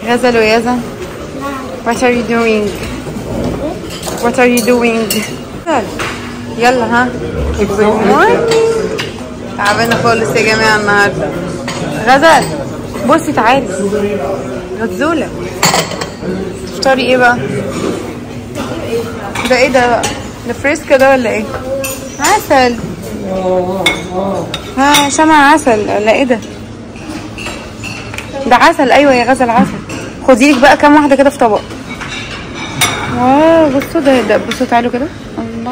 غزل ويزن What are you doing? What are you doing? غزل يلا ها Good morning تعبانة خالص يا جماعة النهاردة غزل بصي تعالي غزولة تفطري ايه بقى؟ ده ايه ده بقى؟ ده فريسكا ده ولا ايه؟ عسل ها شمع عسل ولا ايه ده؟ ده عسل ايوه يا غزل عسل خدي لك بقى كام واحده كده في طبق واو بصوا ده, ده بصوا تعالوا كده الله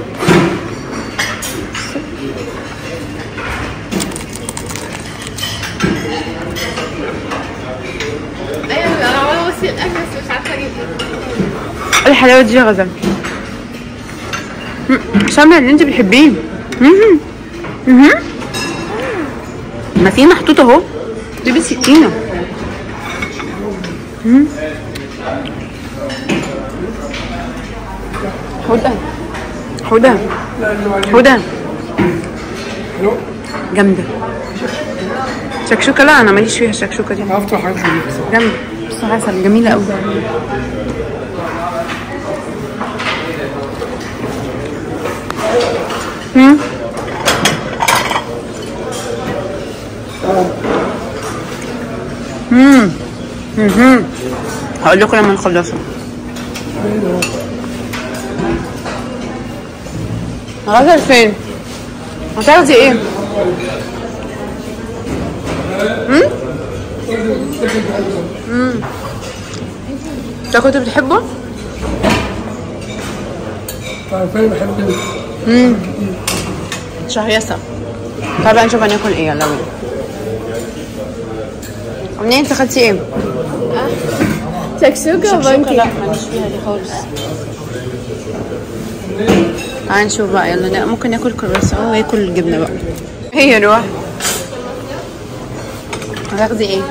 ايوه انا عماله ابص الاكل بس مش عارفه اجيب إيه الحلاوه دي يا غزل مم، شمع اللي انت بتحبيه مهم. مهم. ما في محطوط اهو دي بالسكينه مم. حودة حودة حودة جامدة شكشوكة لا أنا ماليش فيها الشكشوكة دي افطر حاجات خفيفه بصراحه جامدة بص عسل جميلة أوي مم. مم. مهم. هقول لكم لما نخلصها غزل فين؟ هتاخدي ايه؟ انت كنت بتحبه؟ فاهم بحب كده شهيصة طيب بقى نشوف هناكل ايه يلا بينا منين انت خدتي ايه؟ شكشوكه شكشوكة وبانكي لا ماليش فيها دي خالص تعالى نشوف بقى يلا نا- ممكن ناكل كرواسون وياكل الجبنة بقى هي روح هتاخدي ايه؟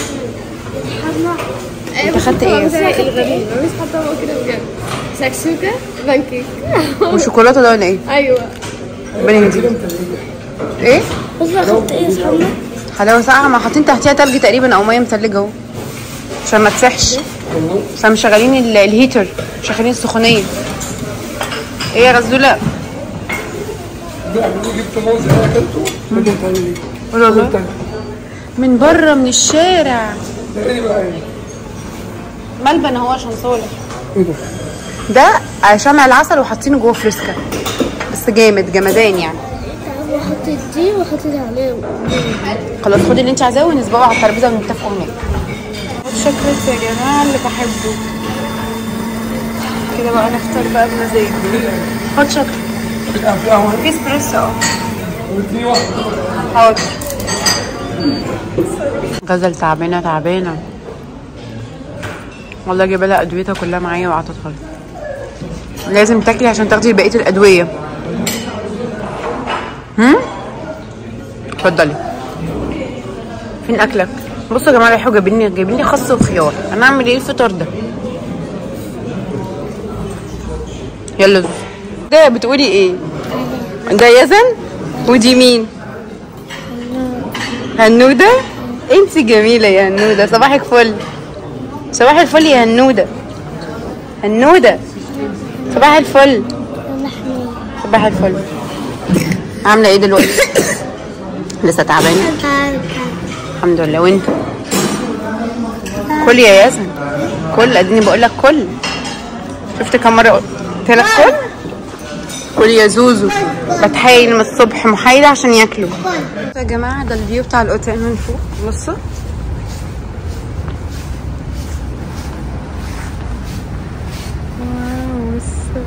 انت خدت ايه؟ الغريب مش حاطه هو كده بجد شكشوكه بانكيك والشوكولاتة ده ولا ايه؟ ايوه بلندي ايه؟ بص بقى خدت ايه يا صحابنا حلاوة ساقعة ما حاطين تحتيها تلج تقريبا او مية متلجة اهو عشان ما تسحش عشان مشغلين ال- الهيتر مشغلين السخونية ايه يا غزولة؟ لا جبت موز انا اكلته بدل تاني ليه؟ قول والله تاني من بره من الشارع ده ايه بقى ايه؟ ملبن اهو عشان صالح ايه ده؟ ده شمع العسل وحاطينه جوه فريسكا بس جامد جمدان يعني وحطيت دي وحطيت عليه خلاص خدي اللي انت عايزاه ونسبقه على الترابيزه ونتفقوا هناك شكرا يا جماعه اللي بحبه كده بقى نختار بقى بمزاج خد شكرا لا في قهوه في اسبريسو اهو واديني واحده حاضر غزل تعبانه تعبانه والله جايبه لها ادويتها كلها معايا وعطتها لها لازم تاكلي عشان تاخدي بقيه الادويه هم اتفضلي فين اكلك بصوا يا جماعه رايحوا جايبين لي جايبين لي خس وخيار انا اعمل ايه الفطار ده يلا زوز. ده بتقولي ايه ده يزن ودي مين هنودة انت جميلة يا هنودة صباحك فل صباح الفل يا هنودة هنودة صباح الفل صباح الفل عاملة ايه دلوقتي لسه تعبانة الحمد لله وانت كل يا ياسن كل اديني بقول لك كل شفت كم مرة قلت لك كل كل يا زوزو بتحايل من الصبح محايلة عشان ياكلوا يا جماعة ده الفيو بتاع الاوتيل من فوق بصوا واو، بصوا.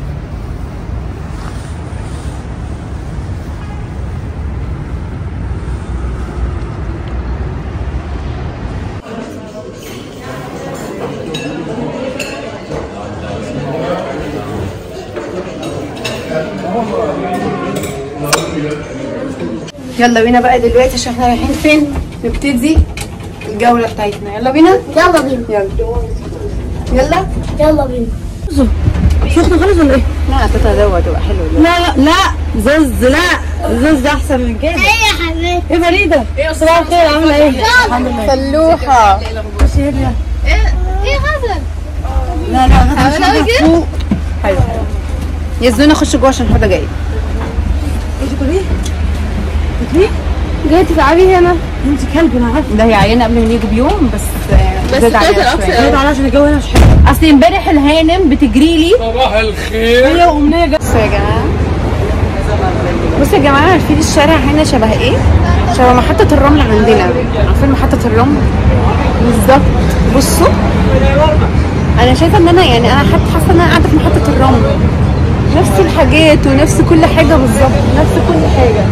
يلا بينا بقى دلوقتي عشان احنا رايحين فين نبتدي الجولة بتاعتنا يلا بينا يلا بينا يلا يلا يلا بينا سخنة خالص ولا ايه؟ لا تتدوى تبقى حلوة لا لا لا زز لا الزوز ده احسن من كده ايه يا حبيبي ايه فريده صباح الخير عامله ايه الحمد لله فلوحة خشي هنا ايه غزل لا لا غدا أوي شوفها كده؟ فوق يزونا خش جوه عشان حدا جاي ايش تقولي بتقولي جاي تلعبي هنا انت كلب انا عارفه ده هي عيانة قبل ما يجوا بيوم بس آه، بس زاد عليها كده شوية. الأكتر. جاي تعالى عشان الجو هنا مش حلو اصل امبارح الهانم بتجري لي صباح الخير هي وامنيه جايه بصوا يا جماعة بصوا يا جماعة عارفين الشارع هنا شبه ايه؟ شبه محطة الرمل عندنا عارفين محطة الرمل؟ بالظبط بصوا انا شايفة ان انا يعني انا حتى حاسة ان انا قاعدة في محطة الرمل نفس الحاجات ونفس كل حاجة بالظبط نفس كل حاجة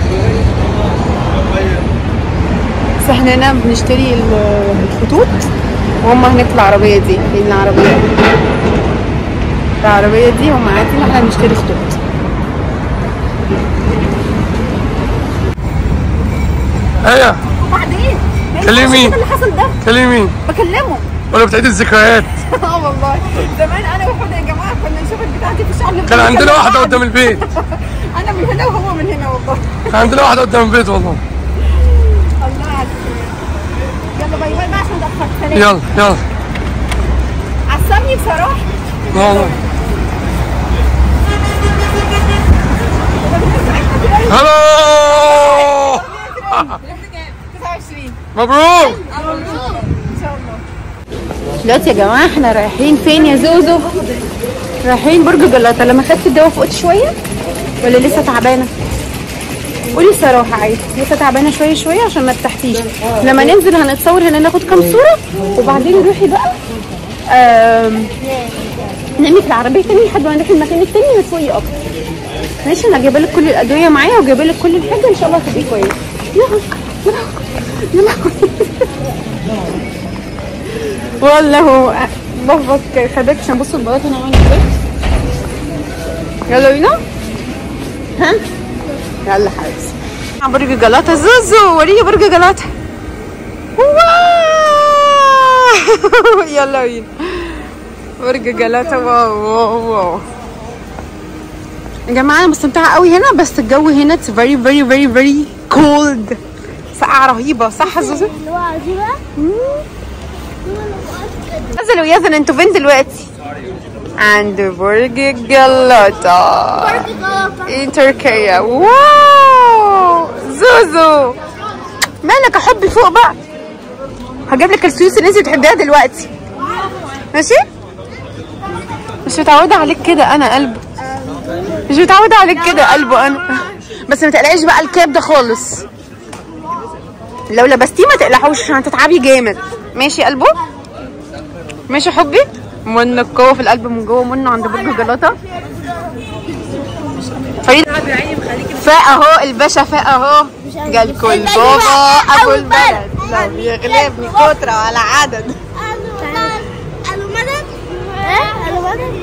بس احنا هنا بنشتري ال- الخطوط وهم هناك في العربية دي في العربية العربية دي هم قاعدين احنا بنشتري خطوط ايه بعدين كلمي مين؟ اللي حصل ده كلمي مين؟ بكلمه ولا بتعيد الذكريات اه والله زمان انا وحده يا جماعه كنا نشوف البتاعه في الشعب كان عندنا واحدة قدام البيت انا من هنا وهو من هنا والله كان عندنا واحدة قدام البيت والله الله عليك يلا باي باي بقى عشان اتاخرت سلام يلا يلا عصبني بصراحه لا والله هلو 29 مبروك دلوقتي يا جماعه احنا رايحين فين يا زوزو رايحين برج جلاتا لما خدت الدواء فقت شويه ولا لسه تعبانه قولي الصراحه عادي لسه تعبانه شويه شويه عشان ما ارتحتيش لما ننزل هنتصور هنا ناخد كام صوره وبعدين روحي بقى آم، نامي في العربيه تاني لحد ما نروح المكان التاني وتفوقي اكتر ماشي انا جايبه لك كل الادويه معايا وجايبه لك كل الحاجه ان شاء الله هتبقي كويسه يلا يلا يلا والله هو بابا خدك عشان بصوا البلاط هنا عامل ازاي يلا بينا ها يلا حبيبتي برج جلاتا زوزو وريني برج جلاتا واو يلا بينا برج جلاتا واو واو واو يا جماعه انا مستمتعه قوي هنا بس الجو هنا it's very very very very cold سقعه رهيبه صح يا زوزو اللي هو دي بقى نزل ويزن انتوا فين دلوقتي؟ عند برج الجلاتا في تركيا واو زوزو مالك يا حبي فوق بقى هجيب لك السويس اللي انت بتحبيها دلوقتي ماشي مش متعوده عليك كده انا قلبه مش متعوده عليك كده قلبه انا بس ما تقلقيش بقى الكاب ده خالص لو لبستيه ما تقلقوش عشان هتتعبي جامد ماشي قلبه ماشي يا حبي منك جوه في القلب من جوه منه عند برج جلاتا فريد فاق اهو الباشا فاق اهو جالكوا البابا ابو البلد لو يغلبني كترة ولا عدد الو مدد ايه الو مدد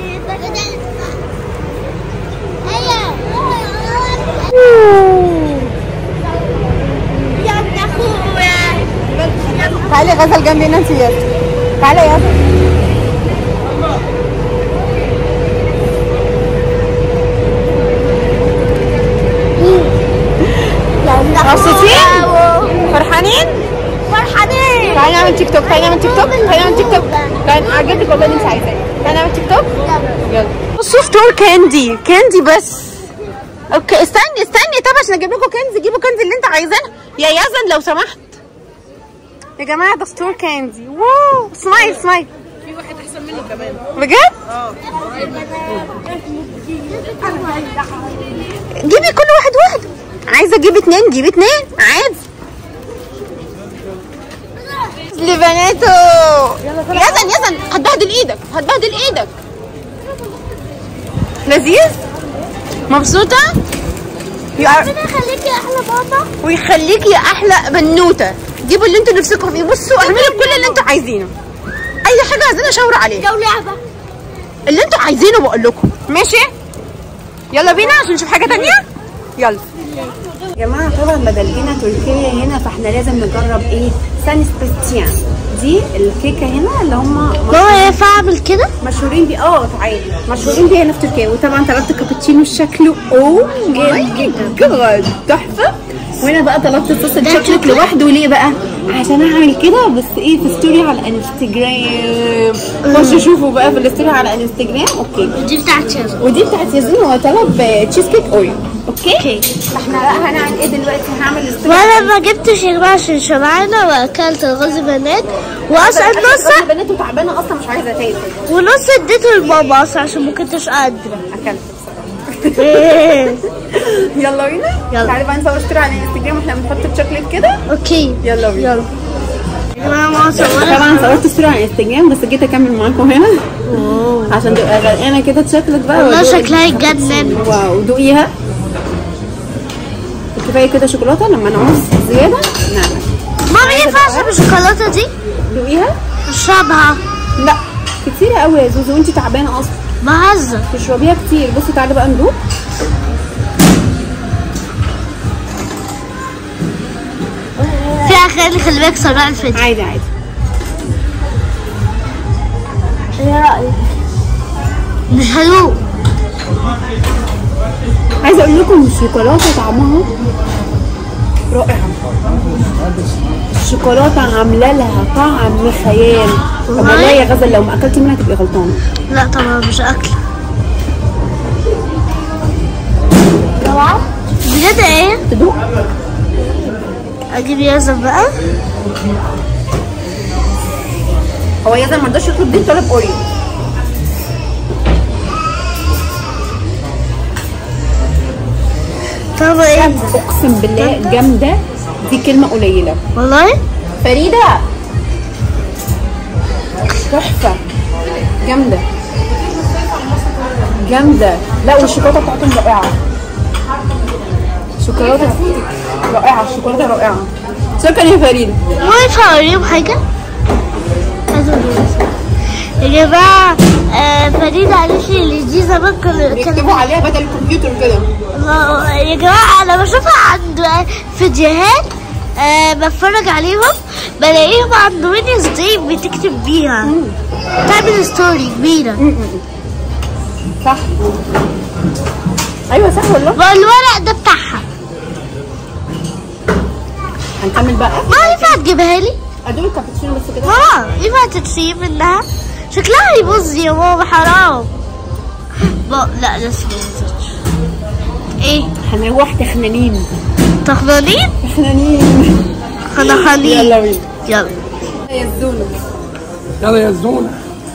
يا ابن اخويا تعالي غزل جنبي انت يا تعالي يا مبسوطين؟ فرحانين؟ فرحانين تعالي نعمل تيك توك تعالي نعمل تيك توك تعالي نعمل تيك توك تعالي اعجبك والله اللي انت عايزاه تعالي نعمل تيك توك يلا بصوا ستور كاندي كاندي بس اوكي استني استني طب عشان اجيب لكم كنز جيبوا كنز اللي انت عايزينها يا يزن لو سمحت يا جماعه ده ستور كاندي واو سمايل سمايل في واحد احسن منه كمان بجد جيبي كل واحد واحد عايزه اجيب اتنين جيبي اتنين عادي لبناته يزن يزن هتبهدل ايدك هتبهدل ايدك لذيذ مبسوطه يا ربنا يخليكي يا احلى بابا ويخليكي يا احلى بنوته جيبوا اللي انتوا نفسكم فيه بصوا اعملوا كل اللي انتوا عايزينه اي حاجه عايزينها شاوروا عليها لو لعبه اللي انتوا عايزينه بقول لكم ماشي يلا بينا عشان نشوف حاجه تانية يلا يا جماعه طبعا بدل جينا تركيا هنا فاحنا لازم نجرب ايه سان سبستيان دي الكيكه هنا اللي هم ماما ينفع اعمل كده؟ مشهورين بيه اه تعالي مشهورين بيها هنا في تركيا وطبعا طلبت كابتشينو شكله اوه ماي جاد تحفه وانا بقى طلبت صوص الشوكليت لوحده ليه بقى عشان اعمل كده بس ايه في ستوري على الانستجرام خشوا شوفوا بقى في الستوري على الانستجرام اوكي دي بتاعت شازو ودي بتاعت ياسين هو طلب تشيز كيك اوريو اوكي فاحنا بقى هنعمل ايه دلوقتي هنعمل ستوري وانا ما جبتش يا جماعه عشان شبعانه واكلت الغاز بنات واصلا نص بنات وتعبانه اصلا مش عايزه تاكل ونص اديته لماما اصلا عشان ما كنتش قادره اكلت يلا بينا يلا. تعالي بقى نصور ستوري على الانستجرام واحنا بنحط الشوكليت كده اوكي يلا بينا يلا يا جماعه ماما صورت طبعا صورت ستوري على الانستجرام بس جيت اكمل معاكم هنا عشان تبقى غرقانه كده شوكليت بقى والله وأدوق شكلها يتجنن واو دوقيها كفايه كده شوكولاته لما نعوز زياده نعمل ماما ينفع اشرب الشوكولاته دي؟ دوقيها اشربها لا كتيرة قوي يا زوزو وانتي تعبانه اصلا بهزر تشربيها كتير بصي تعالي بقى ندوق في اخر خلي بالك سراء الفيديو عادي عادي ايه رايك؟ مش حلو عايزه اقول لكم الشوكولاته طعمها رائع الشوكولاته عامله لها طعم خيال طب والله يا غزل لو ما اكلتي منها تبقي غلطانه لا طبعا مش اكل بجد ايه؟ تدوق اجيب يازن بقى هو يزن ما رضاش يطلب دي طلب اوريو طب ايه؟ اقسم بالله جامده دي كلمه قليله والله؟ فريده تحفه جامده جامده لا والشوكولاته بتاعتهم رائعه شوكولاته رائعه الشوكولاته رائعه شكرا يا فريده ما ينفع اوريهم حاجة؟ عايزة أوريهم. يا جماعة آه فريدة قالت لي اللي دي زمان كان كان بيكتبوا عليها بدل الكمبيوتر كده الله- يا جماعة أنا بشوفها عند فيديوهات آه بتفرج عليهم بلاقيهم عند وينيز دي بتكتب بيها تعمل ستوري كبيرة صح ايوه صح والله والورق ده بتاعها هنكمل بقى ما ينفع تجيبها لي؟ ادوق الكابتشينو بس كده ماما ينفع تتسيب منها؟ شكلها هيبوظ يا ماما حرام ما لا لسه ما نزلتش ايه؟ هنروح تخنانين تخنانين؟ تخنانين خنخانين يلا بينا يلا يا الزونة يلا يا زونه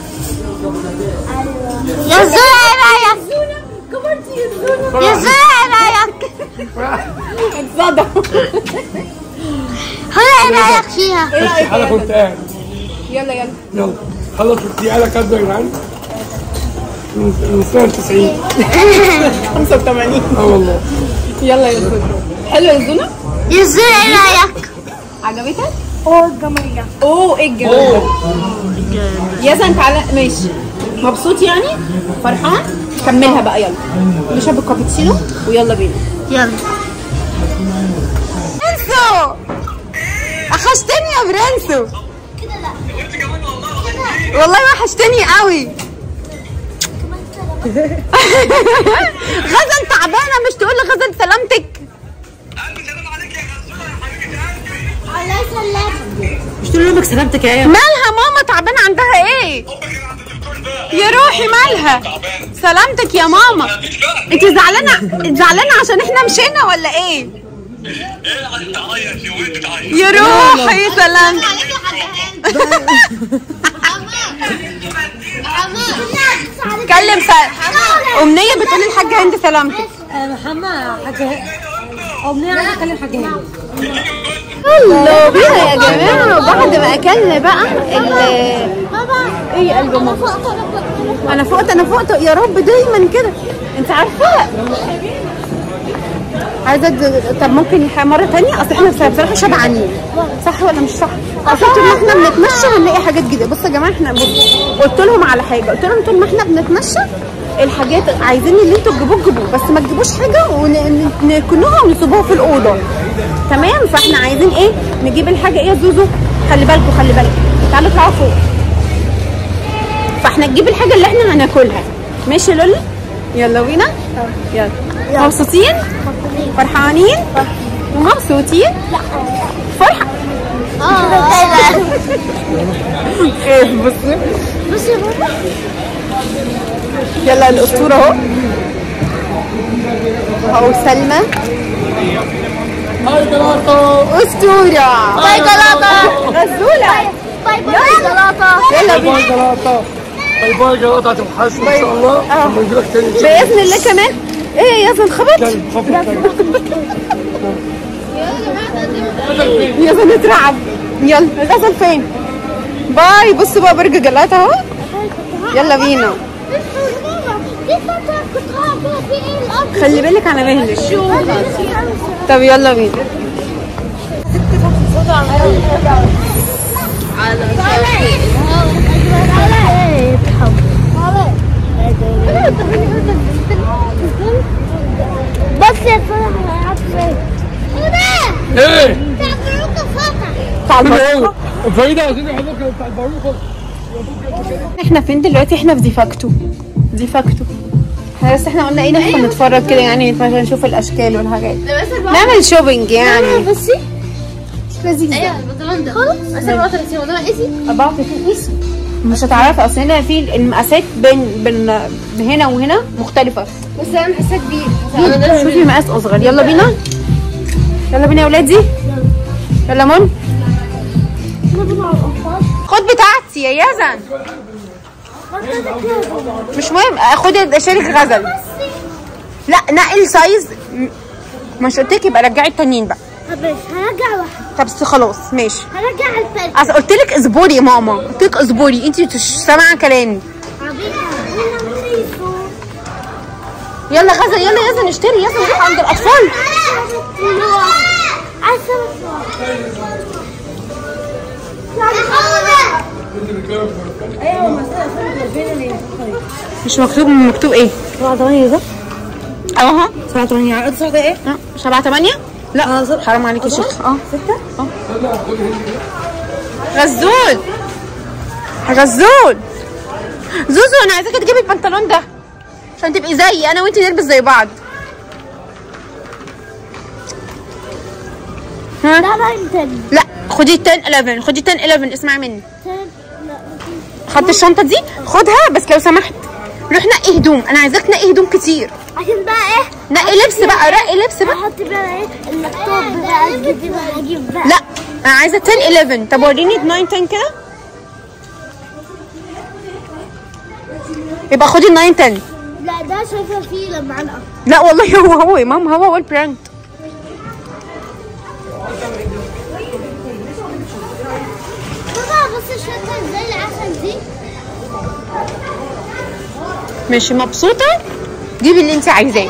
يا زولا ايه رايك؟ يا زولا ايه رايك؟ اتصدم هلا ايه رايك فيها؟ ايه بس رايك حاله يا كنت قاعد يلا يلا يلا خلص دي حاله كاتبه يا جدعان من من سنه 90 85 اه والله يلا يا زونة حلوه يا زونة يا زولا ايه رايك؟ عجبتك اوه الجميلة اوه ايه الجمال ده يزن تعالى ماشي مبسوط يعني فرحان كملها بقى يلا نشرب الكابتشينو ويلا بينا يلا برنسو وحشتني يا برنسو والله وحشتني قوي غزل تعبانه مش تقول لغزل سلامتك الله يسلمك مش تقول لامك سلامتك يا مالها ماما تعبانه عندها ايه يا روحي مالها سلامتك يا ماما انت زعلانه زعلانه عشان احنا مشينا ولا ايه ايه عايز تعيط يا ولد تعيط يا روحي سلامتك كلم سل... امنيه بتقول الحاجه هند سلامتك يلا بينا يا جماعه وبعد ما اكلنا بقى ال ايه يا قلب ماما انا فقت انا فقت يا رب دايما كده انت عارفه عايزه أد- طب ممكن الحقيقة مره تانية اصل احنا بصراحه شبعانين صح ولا مش صح؟ اصل طول ما احنا بنتمشى هنلاقي حاجات جديده بصوا يا جماعه احنا بص- قلت لهم على حاجه قلت لهم طول ما احنا بنتمشى الحاجات عايزين اللي انتوا تجيبوه تجيبوه بس ما تجيبوش حاجه ونركنوها ونسيبوها في الاوضه تمام فاحنا عايزين ايه نجيب الحاجه ايه يا زوزو خلي بالكوا خلي بالكوا تعالوا اطلعوا فوق فاحنا نجيب الحاجه اللي احنا هناكلها ماشي يا لولو يلا بينا يلا مبسوطين فرحانين ومبسوطين فرحة ايه بصي بصي يا ماما يلا الاسطوره اهو اهو سلمى اسطوره باي جلاطة غزوله باي باي جلاطة يلا باي باي بينا جلاطة باي باي جلاطة هتوحشنا ان شاء الله آه. لما نجيلك تاني ان شاء باذن الله كمان ايه يا زن خبط الله خفض تاني. يا زن اترعب يلا الغزل فين باي بصوا بقى برج جلاتا اهو يلا بينا دي فترة كنت هقع فيها في ايه الأرض خلي بالك على مهلك طب يلا بينا بس يا فرح هيلعب فين؟ ايه تعبروك فترة بتاع فين الباروكة هو فريدة عايزين يحضروا كده بتاع الباروكة احنا فين دلوقتي احنا في ديفاكتو ديفاكتو احنا بس احنا قلنا ايه ندخل نتفرج كده يعني عشان نشوف الاشكال والحاجات نعمل شوبينج يعني بصي لذيذة ايوه البنطلون ده خلاص بس انا بقى 30 والله ايزي 34 قيس مش هتعرفي اصل هنا في المقاسات بين بين هنا وهنا مختلفة بس انا بحسها كبير انا ده شوفي مقاس اصغر يلا بينا يلا بينا يا ولادي يلا من خد بتاعتي يا يزن مش مهم خدي شارك غزل لا نقل سايز م- مش قلت لك يبقى رجعي التانيين بقى طب ماشي هرجع واحد طب بس خلاص ماشي هرجع الفرق اصل قلت لك اصبري يا ماما قلت لك اصبري انت مش سامعه كلامي يلا غزل يلا يزن اشتري يزن روح عند الاطفال مش مكتوب مكتوب ايه 7 8 ده اهو 7 8 عقد صح ده ايه؟ اه سبعة تمانية لا حرام عليك يا شيخ اه 6 غزول غزول زوزو انا عايزاكي تجيبي البنطلون ده عشان تبقي زيي انا وانتي نلبس زي بعض ها لا لا انت لا خدي 10 11 خدي 10 11 اسمعي مني لا خدت الشنطه دي خدها بس لو سمحت روح نقي هدوم انا عايزاك تنقي هدوم كتير عشان بقى ايه نقي لبس بقى رقي لبس بقى احط بقى ايه اللابتوب بقى الجديد هجيب بقى لا انا عايزه 10 11 طب وريني 9 10 كده يبقى خدي 9 10 لا ده شايفه فيه لما على الارض لا والله هو هو يا ماما هو هو البراند بابا بص الشنطه ازاي العسل دي ماشي مبسوطه جيبي اللي انت عايزاه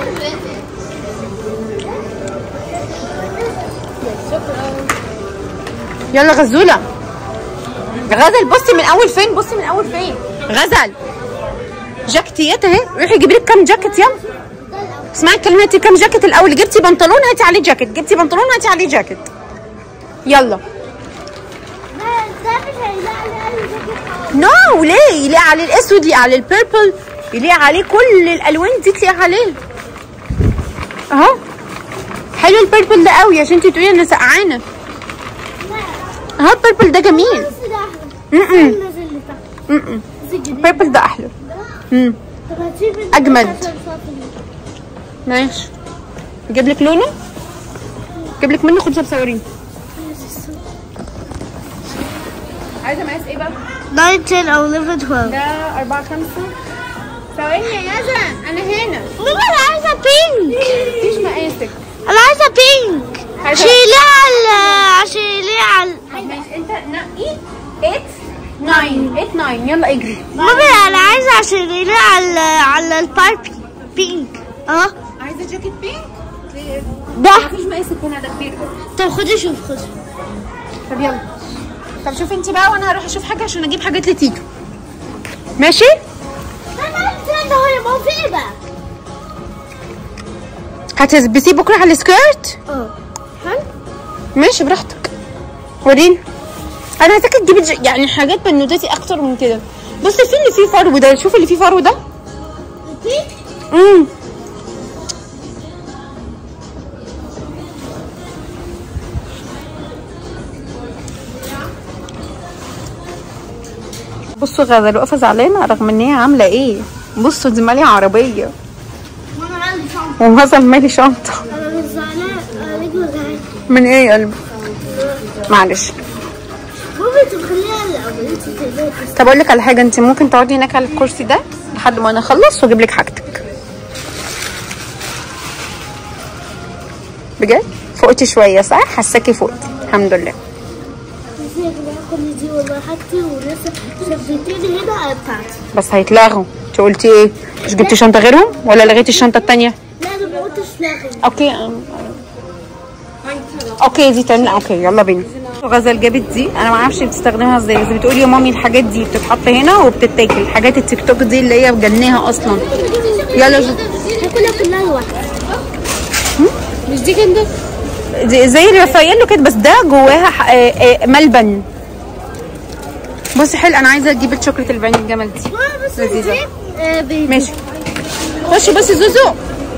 يلا غزوله غزل بصي من اول فين بصي من اول فين غزل جاكيتات اهي روحي جيبي لك كام جاكيت يلا اسمعي الكلمه هاتي كام جاكيت الاول جبتي بنطلون هاتي عليه جاكيت جبتي بنطلون هاتي عليه جاكيت يلا لا ده مش هيلاقي على الجاكيت خالص. نو ليه يليق عليه الاسود يليق عليه البيربل يليق عليه كل الالوان دي تليق عليه اهو حلو البيربل ده قوي عشان انتي تقولي انا سقعانه اهو البيربل ده جميل بس ده احلى م-م. نازل اللي تحت م-م. بس الجديد البيربل ده احلى امم طب هتسيب ال- أجمد. عشان صافي. ماشي اجيب لك لونه اجيب لك منه خدي تصورين عايزه مقاس ايه بقى 9 10 او 11 12 ده 4 5 ثواني يا يزن انا هنا ماما انا عايزه بينك مفيش مقاسك انا عايزه بينك عايزة- شيليه على شيليه على ماشي انت نقي 8 9 8 9 يلا اجري ماما انا عايزه شيليه على على الباربي بينك اه عايزه جاكيت بينك ده مفيش مقاسك هنا ده كبير طب خدي شوف خدي طب يلا طب شوفي انت بقى وانا هروح اشوف حاجه عشان اجيب حاجات لتيتو ماشي انا عايزه ده هو يا ماما في ايه بقى هتلبسيه بكره على السكيرت اه ماشي براحتك وريني انا عايزاك تجيبي ج- يعني حاجات بنوتاتي اكتر من كده بصي في اللي فيه فرو ده شوفي اللي فيه فرو ده امم بصوا غزل واقفه زعلانه رغم ان هي عامله ايه بصوا دي ماليه عربيه وانا عندي شنطة وغزل مالي شنطه انا مش زعلان انا رجلي زعلان من ايه يا قلبي معلش ماما تخليها الاول انت تقدري طب اقول لك على حاجه انت ممكن تقعدي هناك على الكرسي ده لحد ما انا اخلص واجيب لك حاجتك بجد فقتي شويه صح حساكي فقتي الحمد لله تسيبي يا جماعه كل دي والله حاجتي ولسه شفتيني هنا بتاعتي بس هيتلغوا انت قلتي ايه مش جبتي شنطه غيرهم ولا لغيتي الشنطه التانية لا انا ما قلتش لاغي اوكي أم- اوكي دي تمام اوكي يلا بينا غزل جابت دي انا ما اعرفش بتستخدمها ازاي بس بتقولي يا مامي الحاجات دي بتتحط هنا وبتتاكل حاجات التيك توك دي اللي هي مجنناها اصلا يلا جو. هاكلها كلها لوحدها مش دي كده دي زي الرافاييلو كده بس ده جواها ح- آه، آه، ملبن بصي حلو انا عايزه اجيب الشوكولاته الفانيليا الجمل دي بس لذيذة. دي آه، بيبي ماشي خشي بصي زوزو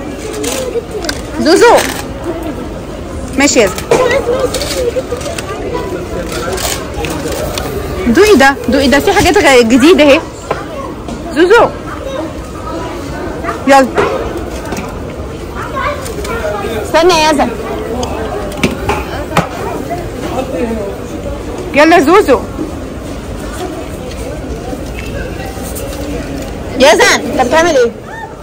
زوزو ماشي يا زلمة. دوقي ده دوقي ده في حاجات غ- جديده اهي زوزو يلا استنى يا يزن يلا زوزو يزن انت بتعمل ايه؟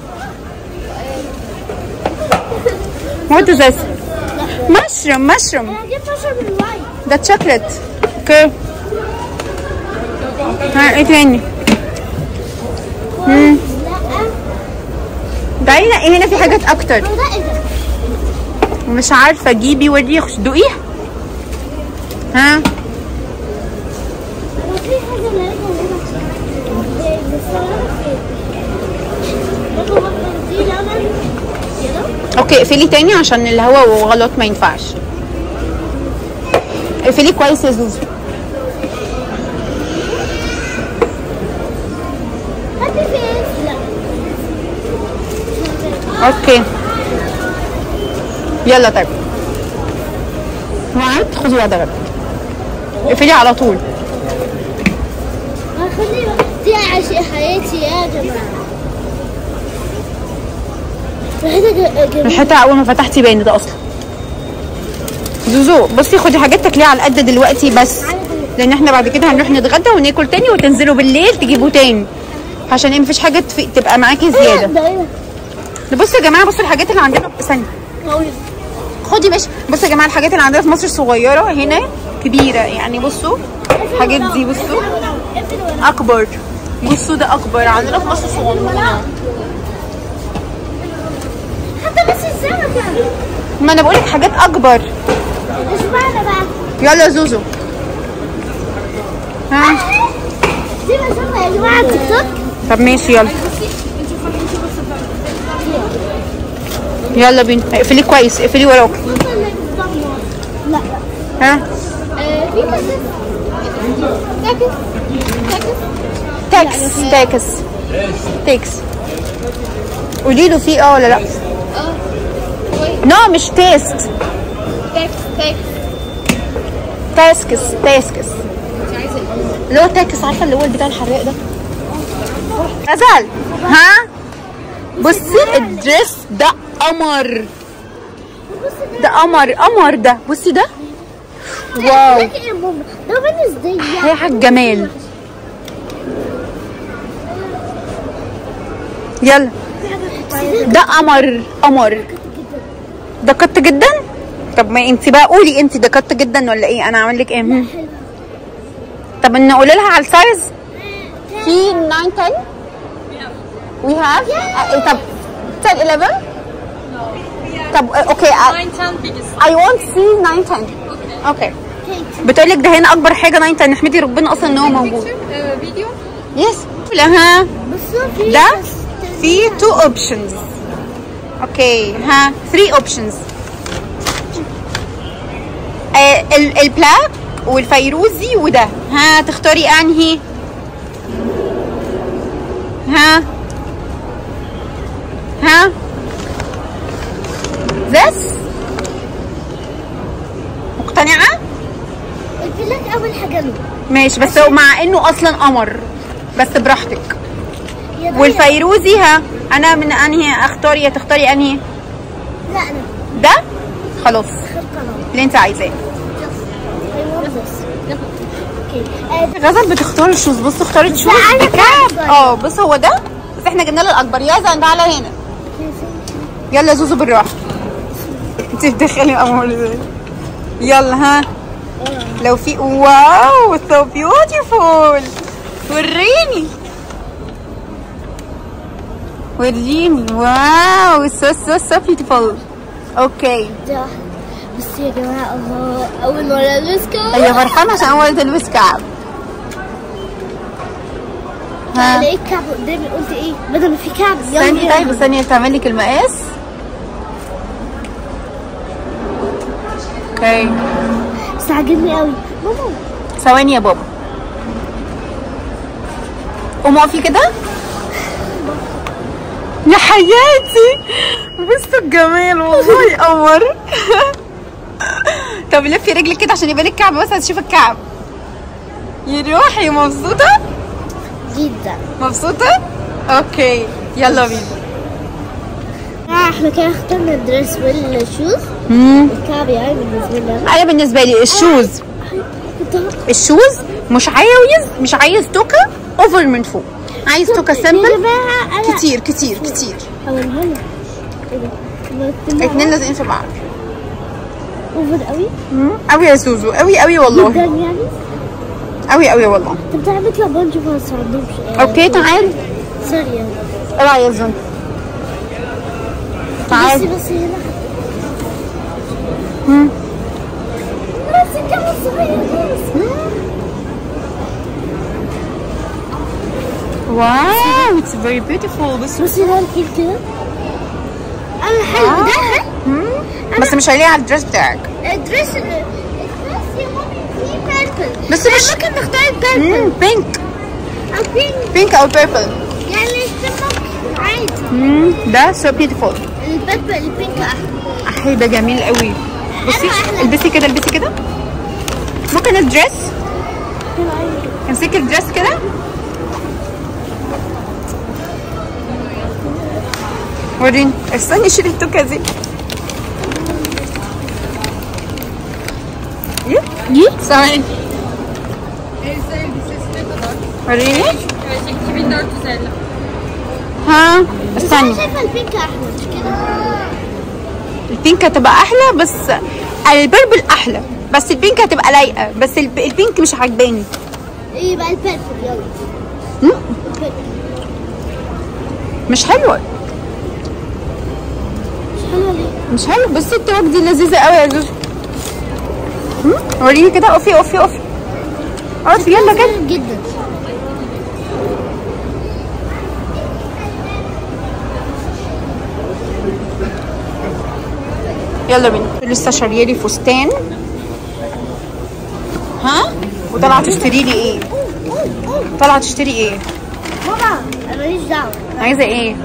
وات از ذس؟ مشروم مشروم انا جبت اشرب الواين ده تشوكلت اوكي ها ايه تاني؟ مم. لا ده هنا ايه هنا في حاجات اكتر هو ده ايه ده؟ مش عارفه جيبي وريه خش دوقيه ها هو في حاجه اللي هنا هنا بس انا عارف ايه ده هو دي لبن كده اوكي اقفلي تاني عشان الهواء وغلط ما ينفعش اقفلي كويس يا زوزو هاتي فين لا اوكي يلا طيب وقعدت خدي واحده غدا اقفلي على طول خلي دي عايشة حياتي يا جماعة وهذا ج- جميل الحته اول ما فتحتي باين ده اصلا زوزو بصي خدي حاجات تاكليها على قد دلوقتي بس لان احنا بعد كده هنروح نتغدى وناكل تاني وتنزلوا بالليل تجيبوا تاني عشان ايه مفيش حاجه تف- تبقى معاكي زياده ده ايه ده؟ بصوا يا جماعه بصوا الحاجات اللي عندنا ثانيه طويل خدي ماشي بصوا يا جماعه الحاجات اللي عندنا في مصر صغيره هنا كبيره يعني بصوا الحاجات دي بصوا اكبر بصوا ده اكبر عندنا في مصر صغنونه حتى بس السمكة ما انا بقولك حاجات اكبر ايش معنى بقى؟ يلا يا زوزو ها دي بشوفها يا جماعة على التيك توك طب ماشي يلا يلا بينا اقفلي كويس اقفلي وراك لا ها في كده تاكس تاكس تاكس قولي له في اه ولا لا نو مش تيست تاسكس تاسكس اللي هو تاكس عارفه اللي هو بتاع الحراق ده غزل ها بصي الدريس ده قمر ده قمر قمر ده بصي ده واو ده ايه يا ماما؟ ده بالنسبة لي يا حاج جمال يلا ده قمر قمر ده كت جدا طب ما انت بقى قولي انت ده كت جدا ولا ايه انا اعمل لك ايه هم؟ طب نقول لها على السايز في 9 10 we have uh, طب 10 11 طب uh, اوكي I want see 9 10 اوكي بتقول لك ده هنا اكبر حاجه 9 10 نحمدي ربنا اصلا ان هو موجود فيديو يس لها بس في ده في تو اوبشنز اوكي ها 3 اوبشنز البلاك والفيروزي وده ها تختاري انهي ها ها بس مقتنعة؟ قلت لك اول حاجه له ماشي بس هو مع انه اصلا قمر بس براحتك يا ده والفيروزي ها انا من انهي اختاري يا تختاري انهي يا- لا انا ده خلاص خد قرار اللي انت عايزاه اوكي غزل بتختار الشوز بص اختارت شوز لا، أنا بكعب كعب. اه بص هو ده بس احنا جبنا لها الاكبر يا زن تعالى هنا يلا زوزو بالراحه انت بتدخلي امور ازاي يلا ها لو في واو سو بيوتيفول وريني وريني واو سو سو سو بيوتيفول اوكي ده بس يا جماعه الله اول مره البسكو هي فرحانه عشان اول تلبس كعب ها لقيت كعب قدامي قلت ايه بدل ما في كعب يلا استني بينا. طيب استني تعمل لك المقاس اوكي بس عاجبني قوي ماما ثواني يا بابا قومي اقفي كده يا حياتي بصوا الجمال والله قمر طب لفي رجلك كده عشان يبان الكعب بس هتشوف الكعب يا روحي مبسوطة جدا مبسوطة اوكي يلا بينا آه، احنا كده اخترنا الدرس والشوز الكعب يعني بالنسبه لنا انا بالنسبة لي الشوز كنت الشوز مش عايز مش عايز توكة اوفر من فوق عايز توكة يا سامبل جماعه انا كتير كتير كتير اولها لك ايه ده اتنين لازقين في بعض اوفر قوي قوي يا سوزو قوي قوي جدا والله يعني قوي قوي والله طب تعالى نطلع بونجي بس ما عندهمش آه، اوكي تعال سوري يعني ايه يا زون بصي تعال بصي هنا مم. بس الكعب صغير خالص واو اتس فيري بيوتيفول بس بصي ده الكيل كده انا حلو ده حلو بس مش هيليق على الدرس بتاعك الدرس الدرس يا مامي فيه بيربل بس مش ممكن نختار البيربل مم، بينك او بينك بينك او بيربل يعني السمك عادي مم، ده سو بيوتيفول البيربل البينك احلى احي ده جميل قوي بصي أحلى. البسي كده البسي كده ممكن الدرس امسكي الدرس كده وريني استني شيلي التوكه دي دي ثواني وريني ها استني انا شايفه البينك احلى مش كده البينك هتبقى احلى بس البربل احلى بس البينك هتبقى لايقه بس الب- البينك مش عاجباني ايه بقى البيربل يلا مم. البيربل. مش حلوه مش حلوه ليه مش حلو بس التوك دي لذيذه قوي يا زوزو مم؟ وريني كده اقفي اقفي اقفي اقفي يلا كده حلو جدا يلا بينا لسه شاريه لي فستان ها وطالعه تشتري لي ايه طالعه تشتري ايه ماما انا ماليش دعوه عايزه ايه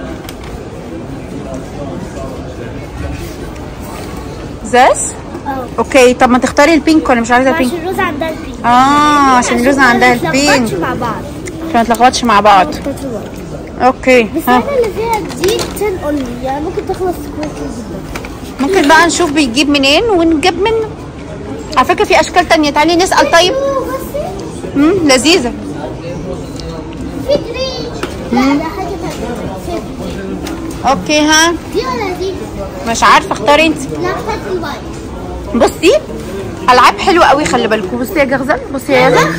زاز اه اوكي طب ما تختاري البينك ولا مش عايزه البينك عشان روزا عندها البينك اه عشان روزا عندها ما البينك نتلخبطش مع بعض عشان ما تلخبطش مع بعض تطلع. اوكي بس ها انا اللي فيها دي 10 اونلي يعني ممكن تخلص كويس جدا ممكن بقى نشوف بيجيب منين ونجيب منه على فكره في اشكال تانية تعالي نسال طيب امم لذيذه في جرين لا ده حاجه ثانيه في جرين. اوكي ها دي ولا دي؟ مش عارفه اختاري انت لا خدت الوايت بصي العاب حلوه قوي خلي بالكم بصي يا جغزل بصي يا يلا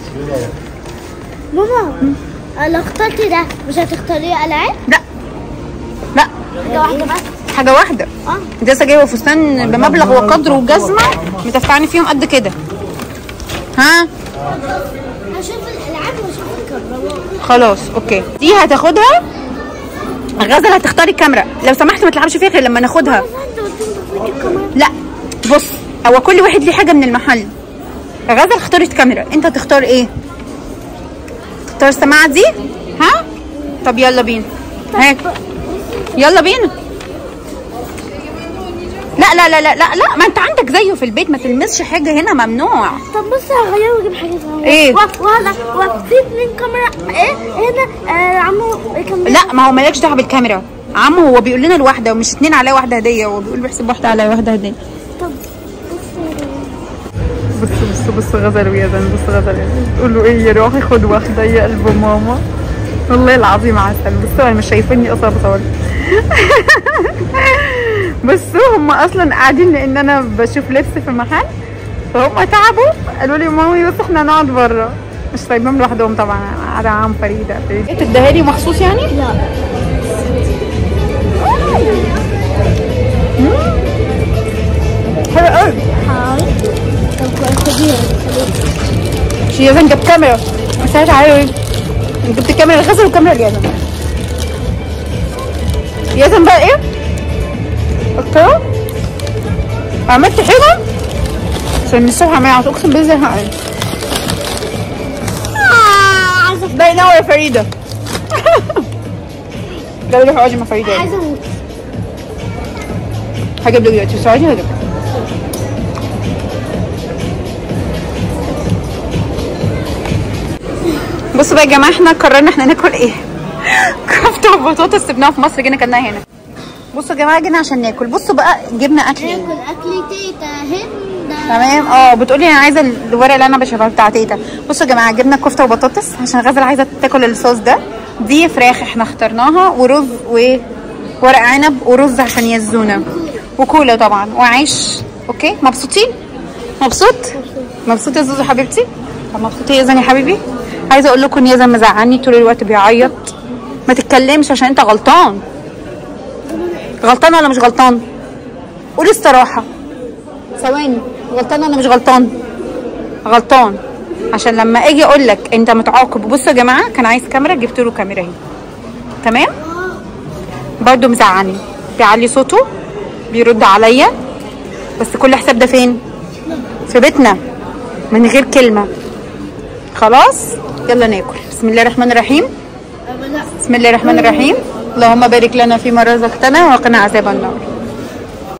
ماما أنا لو اخترت ده مش هتختاري العاب؟ لا لا حاجه واحده بس حاجه واحده اه انت لسه جايبه فستان بمبلغ وقدره وجزمه مدفعني فيهم قد كده ها هشوف الالعاب واشوف الكاميرا خلاص اوكي دي هتاخدها غزل هتختاري الكاميرا لو سمحت ما تلعبش فيها غير لما ناخدها انت قلت لي الكاميرا لا بص هو كل واحد ليه حاجه من المحل غزل اختارت كاميرا انت تختار ايه تختار السماعه دي ها طب يلا بينا هاك يلا بينا لا لا لا لا لا لا ما انت عندك زيه في البيت ما تلمسش حاجه هنا ممنوع طب بص هغير واجيب حاجه صغيره إيه؟ و- وهذا وفي اتنين كاميرا ايه هنا آه عمو كاميرا لا ما هو مالكش دعوه بالكاميرا عمو هو بيقول لنا الواحده ومش اتنين عليا واحده هديه هو بيقول بيحسب واحده عليا واحده هديه طب بص بص بص غزل ويزن بص غزل تقول له ايه يا روحي خد واحده يا قلب ماما والله العظيم عسل بصوا انا مش شايفيني اصلا بصور بصوا هم اصلا قاعدين لان انا بشوف لبس في محل فهم تعبوا قالوا لي مامي بس احنا نقعد بره مش سايبهم لوحدهم طبعا قاعده معاهم فريده فريده تديها لي مخصوص يعني؟ لا حلو قوي هاي طب كبيرة مش يزن جاب كاميرا بس انا تعالوا ايه جبت كاميرا الغسل وكاميرا اليزن يزن بقى ايه اوكي عملت حاجه عشان من الصبح عمال اقسم بالله زهقان عايزة ده ينور يا فريده ده روح اقعدي مع فريده عايزة اموت هجيب لك دلوقتي ساعدني هجيب لك. بصوا بقى يا جماعه احنا قررنا احنا ناكل ايه كفته وبطاطس سبناها في مصر جينا كلناها هنا بصوا يا جماعه جينا عشان ناكل بصوا بقى جبنا اكل ايه ناكل اكل تيتا هند تمام اه بتقولي انا عايزه الورق اللي انا بشوفها بتاع تيتا بصوا يا جماعه جبنا كفته وبطاطس عشان غزل عايزه تاكل الصوص ده دي فراخ احنا اخترناها ورز وورق عنب ورز عشان يزونا وكولا طبعا وعيش اوكي مبسوطين مبسوط مبسوط يا زوزو حبيبتي طب مبسوطه يا يزن يا حبيبي عايزه اقول لكم ان يزن مزعلني طول الوقت بيعيط ما تتكلمش عشان انت غلطان غلطان ولا مش غلطان قولي الصراحه ثواني غلطان ولا مش غلطان غلطان عشان لما اجي اقول لك انت متعاقب بصوا يا جماعه كان عايز كاميرا جبت له كاميرا اهي تمام برضه مزعلني بيعلي صوته بيرد عليا بس كل حساب ده فين في بيتنا من غير كلمه خلاص يلا ناكل بسم الله الرحمن الرحيم بسم الله الرحمن الرحيم اللهم بارك لنا فيما رزقتنا وقنا عذاب النار